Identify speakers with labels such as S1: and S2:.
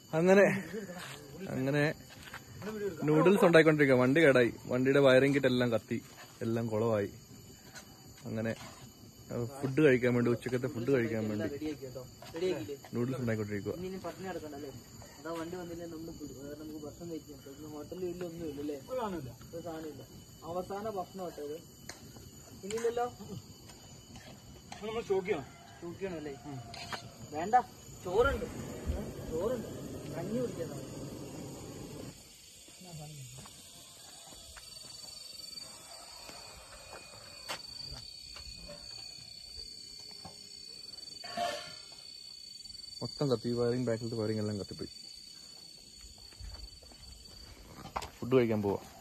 S1: അങ്ങനെ അങ്ങനെ നൂഡിൽസ് ഉണ്ടായിക്കൊണ്ടിരിക്കുക വണ്ടി കേടായി വണ്ടിയുടെ വയറിംഗ് കിറ്റ് എല്ലാം കത്തി എല്ലാം കുളമായി അങ്ങനെ ഫുഡ് കഴിക്കാൻ വേണ്ടി ഉച്ചക്കത്തെ ഫുഡ് കഴിക്കാൻ വേണ്ടി
S2: റെഡിയാക്കി കേട്ടോ റെഡിയാക്കിയില്ലേ
S1: നൂഡിൽസ് ഉണ്ടായിക്കൊണ്ടിരിക്കുക
S2: ഇനി ഇനി പട്ടിണി കിടക്കണ്ടല്ലേ അതാ വണ്ടി വന്നില്ലേ നമ്മൾ നമുക്ക് ഭക്ഷണം കഴിക്കാം ഹോട്ടലിൽ ഇല്ല ഒന്നും ഇല്ലല്ലേ ഒരു സാധനമില്ല അവസാന ഭക്ഷണം കേട്ടോ ഇത് ഇനിയില്ലല്ലോ
S3: നമ്മൾ ചോക്കിയാണ്
S2: തൂക്കിയാണല്ലേ വേണ്ട ചോറുണ്ട് ഏ? ചോറുണ്ട് കഞ്ഞി കുടിക്കാൻ
S1: മൊത്തം കത്തി വയറിംഗ് ബാക്കിലത്തെ വയറിംഗ് എല്ലാം കത്തിപ്പോയി ഫുഡ് കഴിക്കാൻ പോവാ